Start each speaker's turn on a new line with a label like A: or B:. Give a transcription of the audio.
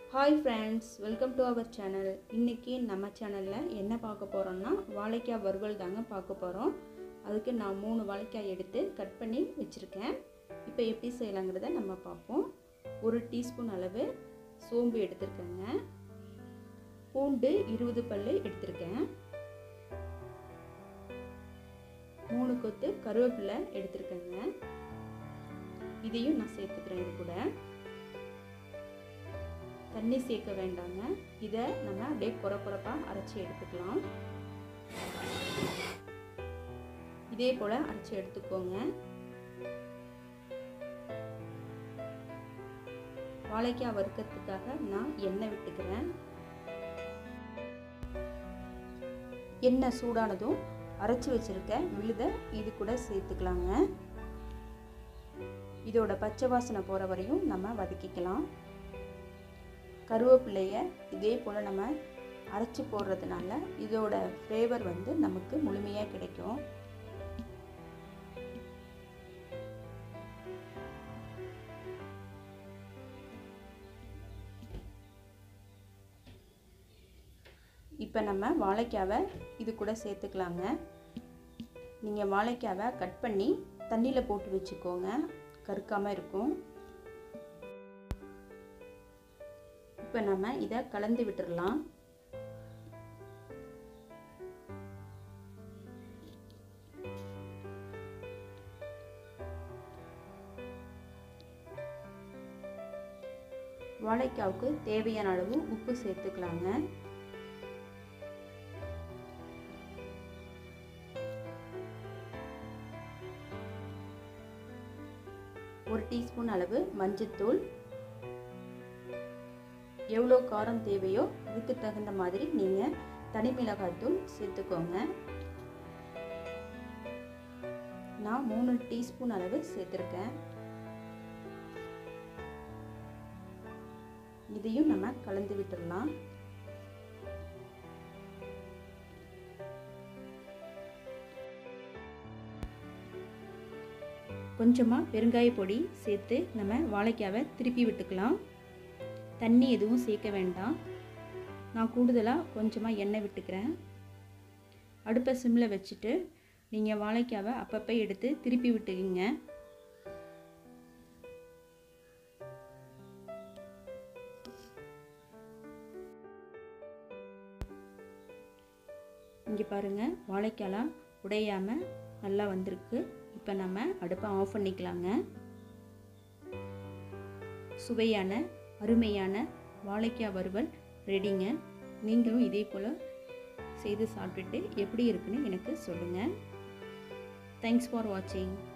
A: hi friends welcome to our channel இன்றைக்கி நம்ம சேனலில் என்ன பார்க்க போகிறோம்னா வாழைக்காய் வறுவல் தாங்க பார்க்க போகிறோம் அதுக்கு நான் மூணு வாழைக்காய் எடுத்து கட் பண்ணி வச்சுருக்கேன் இப்போ எப்படி செய்யலாங்கிறத நம்ம பார்ப்போம் ஒரு டீஸ்பூன் அளவு சோம்பு எடுத்திருக்கேங்க பூண்டு இருபது பல் எடுத்திருக்கேன் மூணு கொத்து கருவேப்பிலை எடுத்திருக்கேங்க இதையும் நான் சேர்த்துக்கிறேன் இது கூட தண்ணி சேர்க்க வேண்டாங்க இதை நம்ம அப்படியே குறை குறைப்பாக அரைச்சி எடுத்துக்கலாம் இதே போல் அரைச்சி எடுத்துக்கோங்க வாழைக்காய் வறுக்கிறதுக்காக நான் எண்ணெய் விட்டுக்கிறேன் எண்ணெய் சூடானதும் அரைச்சி வச்சுருக்க விழுத இது கூட சேர்த்துக்கலாங்க இதோட பச்சை வாசனை போகிற வரையும் நம்ம வதக்கிக்கலாம் கருவேப்பிலைய இதே போல் நம்ம அரைச்சி போடுறதுனால இதோட ஃப்ளேவர் வந்து நமக்கு முழுமையாக கிடைக்கும் இப்போ நம்ம வாழைக்காவை இது கூட சேர்த்துக்கலாங்க நீங்கள் வாழைக்காவை கட் பண்ணி தண்ணியில் போட்டு வச்சுக்கோங்க கருக்காமல் இருக்கும் இப்போ நம்ம இதை கலந்து விட்டுடலாம் வாழைக்காவுக்கு தேவையான அளவு உப்பு சேர்த்துக்கலாங்க ஒரு டீஸ்பூன் அளவு மஞ்சத்தூள் எவ்வளோ காரம் தேவையோ அதுக்கு தகுந்த மாதிரி நீங்கள் தனி மிளகாய்த்தூள் சேர்த்துக்கோங்க நான் மூணு டீஸ்பூன் அளவு சேர்த்துருக்கேன் இதையும் நம்ம கலந்து விட்டுடலாம் கொஞ்சமாக பெருங்காய பொடி சேர்த்து நம்ம வாழைக்காவை திருப்பி விட்டுக்கலாம் தண்ணி எதுவும் சேர்க்க வேண்டாம் நான் கூடுதலாக கொஞ்சமாக எண்ணெய் விட்டுக்கிறேன் அடுப்பை சிம்மில் வச்சுட்டு நீங்கள் வாழைக்காவை அப்பப்போ எடுத்து திருப்பி விட்டுக்கிங்க இங்கே பாருங்கள் வாழைக்காலாம் உடையாமல் நல்லா வந்திருக்கு இப்போ நம்ம அடுப்பை ஆஃப் பண்ணிக்கலாங்க சுவையான அருமையான வாழைக்காய் வறுவல் ரெடிங்க நீங்களும் இதே போல் செய்து சாப்பிட்டுட்டு எப்படி இருக்குன்னு எனக்கு சொல்லுங்கள் தேங்க்ஸ் ஃபார் வாட்சிங்